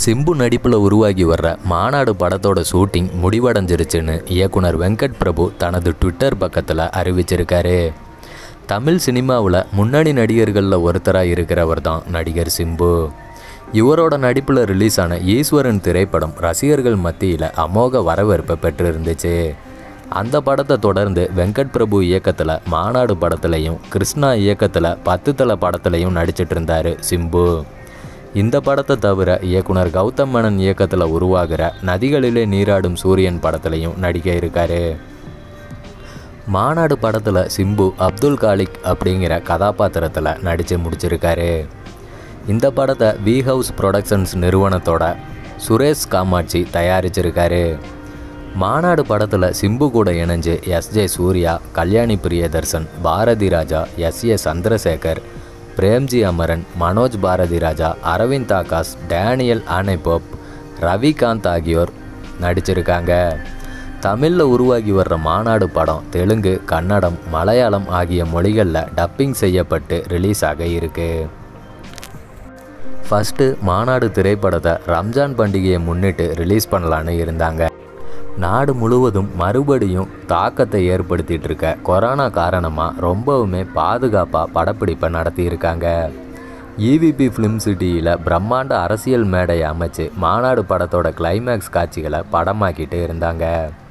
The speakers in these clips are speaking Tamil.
சிம்பு நடிப்பில் உருவாகி வர்ற மாநாடு படத்தோட ஷூட்டிங் முடிவடைஞ்சிருச்சுன்னு இயக்குனர் வெங்கட் பிரபு தனது ட்விட்டர் பக்கத்தில் அறிவிச்சிருக்காரு தமிழ் சினிமாவில் முன்னணி நடிகர்களில் ஒருத்தராக இருக்கிறவர் தான் நடிகர் சிம்பு இவரோட நடிப்பில் ரிலீஸ் ஆன ஈஸ்வரன் திரைப்படம் ரசிகர்கள் மத்தியில் அமோக வரவேற்பை பெற்றிருந்துச்சு அந்த படத்தை தொடர்ந்து வெங்கட் பிரபு இயக்கத்தில் மாநாடு படத்துலையும் கிருஷ்ணா இயக்கத்தில் பத்து தலை படத்துலையும் நடிச்சிட்டு இருந்தார் சிம்பு இந்த படத்தை தவிர இயக்குனர் கௌதம் மேனன் இயக்கத்தில் உருவாகிற நதிகளிலே நீராடும் சூரியன் படத்துலையும் நடிக்க இருக்காரு மாநாடு படத்தில் சிம்பு அப்துல் காலிக் அப்படிங்கிற கதாபாத்திரத்தில் நடித்து முடிச்சிருக்காரு இந்த படத்தை வி ஹவுஸ் ப்ரொடக்ஷன்ஸ் நிறுவனத்தோட சுரேஷ் காமாட்சி தயாரிச்சிருக்காரு மாநாடு படத்தில் சிம்பு கூட இணைஞ்சு S J Suriya Kalyani Priyadarshan Bharathi Raja S A Chandrasekhar Premgi Amaran Manoj Bharathi Raja Arvind Akash Daniel Annie Pope Ravikanth ஆகியோர் நடிச்சிருக்காங்க தமிழில் உருவாகி வர்ற மாநாடு படம் தெலுங்கு கன்னடம் மலையாளம் ஆகிய மொழிகளில் டப்பிங் செய்யப்பட்டு ரிலீஸ் ஆக இருக்கு ஃபஸ்ட்டு மாநாடு திரைப்படத்தை ரம்ஜான் பண்டிகையை முன்னிட்டு ரிலீஸ் பண்ணலான்னு இருந்தாங்க நாடு முழுவதும் மறுபடியும் தாக்கத்தை ஏற்படுத்திட்டு இருக்க கொரோனா காரணமாக ரொம்பவுமே பாதுகாப்பாக படப்பிடிப்பை நடத்தியிருக்காங்க இவிபி ஃபிலிம் சிட்டியில் பிரம்மாண்ட அரசியல் மேடையை அமைச்சு மாநாடு படத்தோட கிளைமேக்ஸ் காட்சிகளை படமாக்கிட்டு இருந்தாங்க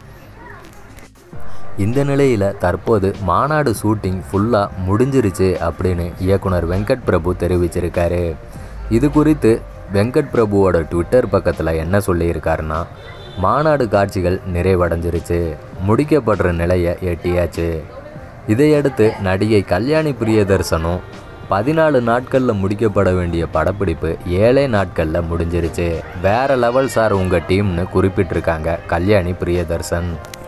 இந்த நிலையில் தற்போது மாநாடு ஷூட்டிங் ஃபுல்லாக முடிஞ்சிருச்சு அப்படின்னு இயக்குனர் வெங்கட் பிரபு தெரிவிச்சிருக்காரு இது குறித்து வெங்கட் பிரபுவோட ட்விட்டர் பக்கத்தில் என்ன சொல்லியிருக்காருன்னா மாநாடு காட்சிகள் நிறைவடைஞ்சிருச்சு முடிக்கப்படுற நிலையை எட்டியாச்சு இதையடுத்து நடிகை கல்யாணி பிரியதர்சனும் பதினாலு நாட்களில் முடிக்கப்பட வேண்டிய படப்பிடிப்பு ஏழே நாட்களில் முடிஞ்சிருச்சு வேற லெவல் சார் உங்கள் டீம்னு குறிப்பிட்டிருக்காங்க கல்யாணி பிரியதர்சன்